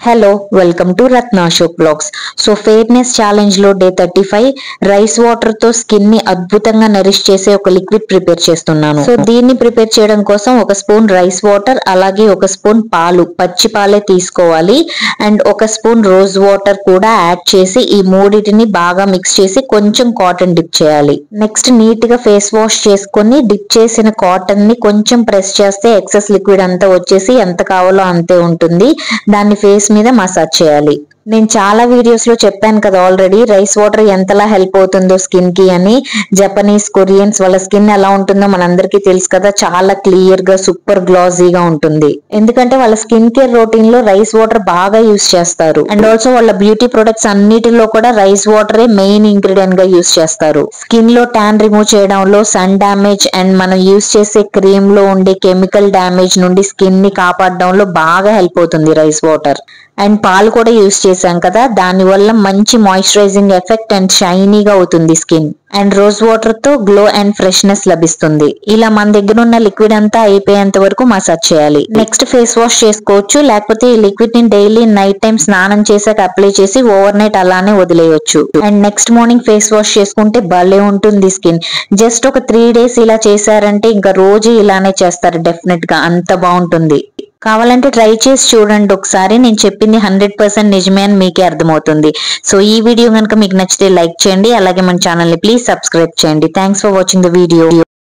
hello welcome to Ratna Ashok blogs so fairness challenge లో day thirty five rice water తో skin ని అద్భుతంగా nourish చేసే ఒక లిక్విడ్ ప్రిపేర్ చేస్తున్నాను సో దీన్ని ప్రిపేర్ చేయడం కోసం ఒక స్పూన్ రైస్ వాటర్ అలాగే ఒక స్పూన్ పాలు పచ్చి పాలే తీసుకోవాలి అండ్ ఒక స్పూన్ రోజ్ వాటర్ కూడా యాడ్ చేసి ఈ మూడింటిని బాగా మిక్స్ చేసి కొంచెం కాటన్ డిప్ చేయాలి నెక్స్ట్ నీట్ గా ఫేస్ వాష్ చేసుకొని డిప్ చేసిన కాటన్ ని కొంచెం ప్రెస్ చేస్తే ఎక్సెస్ లిక్విడ్ అంతా వచ్చేసి ఎంత కావాలో అంతే ఉంటుంది దాన్ని ఫేస్ మీద మసాజ్ చేయాలి నేను చాలా వీడియోస్ లో చెప్పాను కదా ఆల్రెడీ రైస్ వాటర్ ఎంతలా హెల్ప్ అవుతుందో స్కిన్ కి అని జపనీస్ కొరియన్స్ వాళ్ళ స్కిన్ ఎలా ఉంటుందో మనందరికీ తెలుసు కదా చాలా క్లియర్ గా సూపర్ గ్లాజీగా ఉంటుంది ఎందుకంటే వాళ్ళ స్కిన్ కేర్ రొటీన్ లో రైస్ వాటర్ బాగా యూస్ చేస్తారు అండ్ ఆల్సో వాళ్ళ బ్యూటీ ప్రొడక్ట్స్ అన్నిటిలో కూడా రైస్ వాటరే మెయిన్ ఇంగ్రీడియంట్ గా యూస్ చేస్తారు స్కిన్ లో ట్యాన్ రిమూవ్ చేయడంలో సన్ డామేజ్ అండ్ మనం యూస్ చేసే క్రీమ్ లో ఉండే కెమికల్ డామేజ్ నుండి స్కిన్ ని కాపాడడంలో బాగా హెల్ప్ అవుతుంది రైస్ వాటర్ అండ్ పాలు కూడా యూస్ చేశాం కదా దాని వల్ల మంచి మాయిశ్చరైజింగ్ ఎఫెక్ట్ అండ్ షైనీగా అవుతుంది స్కిన్ అండ్ రోజ్ వాటర్ తో గ్లో అండ్ ఫ్రెష్నెస్ లభిస్తుంది ఇలా మన దగ్గర ఉన్న లిక్విడ్ అంతా అయిపోయేంత వరకు మసాజ్ చేయాలి నెక్స్ట్ ఫేస్ వాష్ చేసుకోవచ్చు లేకపోతే ఈ లిక్విడ్ ని డైలీ నైట్ టైం స్నానం చేసాక అప్లై చేసి ఓవర్ నైట్ అలానే వదిలేయొచ్చు and next morning face wash చేసుకుంటే భలే ఉంటుంది స్కిన్ జస్ట్ ఒక త్రీ డేస్ ఇలా చేశారంటే ఇంకా రోజు ఇలానే చేస్తారు డెఫినెట్ గా అంత బాగుంటుంది కావాలంటే ట్రై చేసి చూడండి ఒకసారి నేను చెప్పింది హండ్రెడ్ పర్సెంట్ నిజమే అని మీకే అర్థమవుతుంది సో ఈ వీడియో కనుక మీకు నచ్చితే లైక్ చేయండి అలాగే మన ఛానల్ని ప్లీజ్ సబ్స్క్రైబ్ చేయండి thanks for watching the video